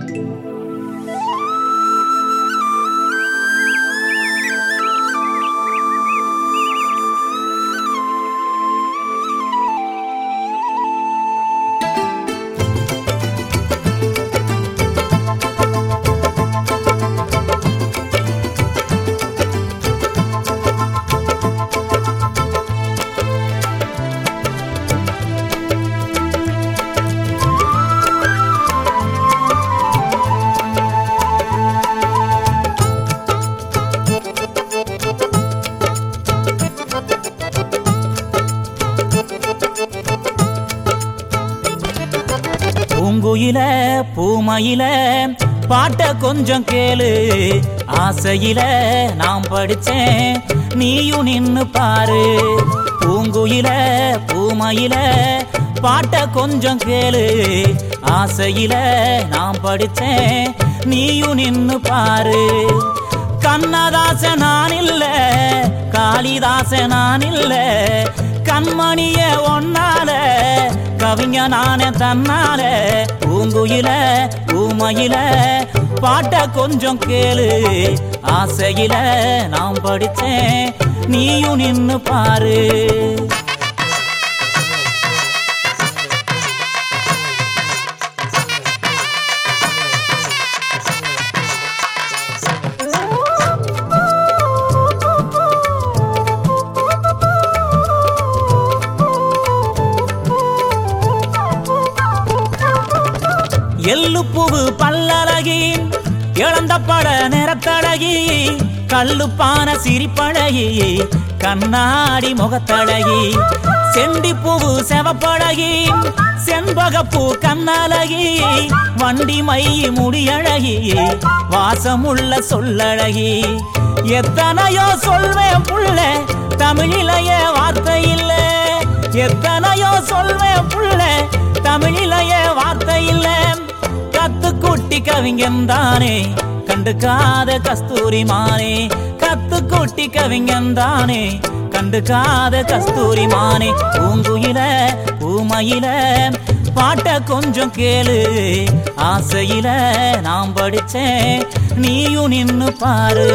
பூங்குயில பூமயில பாட்ட கொஞ்சம் கேளு ஆசையில நான் படிச்சேன் நீயும் நின்னு பாரு பூங்குயில பூமயில பாட்ட கொஞ்சம் கேளு ஆசையில நான் படிச்சேன் நீயும் நின்னு பாரு கண்ணதாச நான் இல்ல காளிதாச நான் இல்ல கண்மணிய ஒன்னால கவிஞ நானே தன்னால பூங்குயில பூமையில பாட்ட கொஞ்சம் கேளு ஆசையில நான் படிச்சேன் நீயும் நின்னு பாரு எள்ளுப்பூவு பல்லழகி இழந்த பட நிறத்தழகி கல்லுப்பான சிரிப்பழகி கண்ணாடி முகத்தழகி செண்டிப்பூவு செவப்பழகி செண்பகப்பூ கண்ணழகி வண்டி மை முடியழகி வாசமுள்ள சொல்லழகி எத்தனையோ சொல்வேன் புள்ள தமிழிலைய வார்த்தை இல்ல எத்தனையோ சொல்வேன் புள்ள தமிழிலைய வார்த்தை இல்ல கத்து குட்டி கவிஞன் தானே கண்டுக்காத கஸ்தூரி மானே கத்து குட்டி கவிஞன் தானே கண்டுக்காத கஸ்தூரி மானே பூங்குயில பூமையில பாட்ட கொஞ்சம் கேளு ஆசையில நான் படிச்சேன் நீயும் நின்னு பாரு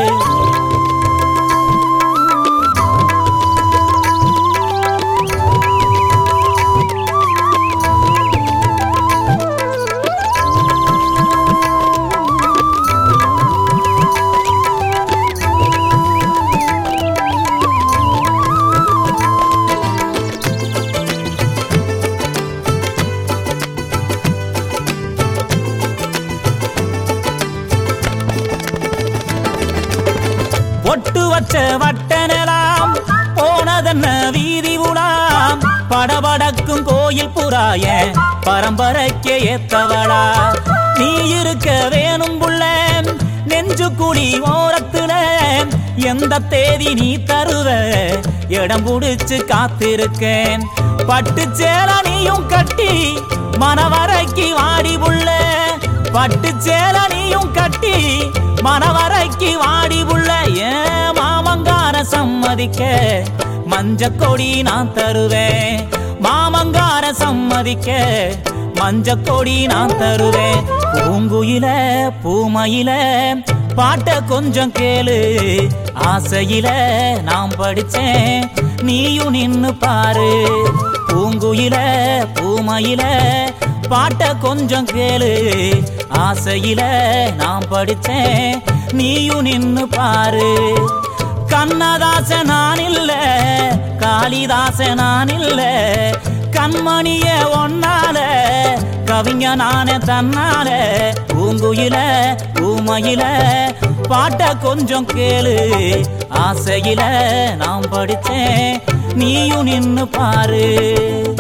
ஒட்டு வச்ச வட்டனலாம் போனதென்ன வீதி உலாம் படபடக்கும் கோயில் புறாய பரம்பரைக்கு ஏத்தவளா நீ இருக்க வேணும் புள்ள நெஞ்சு குழி ஓரத்துல எந்த தேதி நீ தருவ இடம் புடிச்சு காத்திருக்கேன் பட்டு சேல நீயும் கட்டி மனவரைக்கு வாடி புள்ள பட்டு சேல நீயும் கட்டி மனவரைக்கு வாடி புள்ள ஏன் மாமங்கார சம்மதிக்க மஞ்ச கொடி நான் தருவேன் மாமங்கார சம்மதிக்க மஞ்ச கொடி நான் தருவேன் பூங்குயில பூமையில பாட்ட கொஞ்சம் கேளு ஆசையில நான் படிச்சேன் நீயும் நின்னு பாரு பூங்குயில பூமையில பாட்ட கொஞ்சம் கேளு ஆசையில நான் படிச்சேன் நீயும் நின்னு பாரு கண்ணதாச நான் இல்ல காளிதாச நான் இல்ல கண்மணிய ஒன்னால கவிஞ நானே தன்னால பூங்குயில பூமையில பாட்ட கொஞ்சம் கேளு ஆசையில நான் படிச்சேன் நீயும் நின்னு பாரு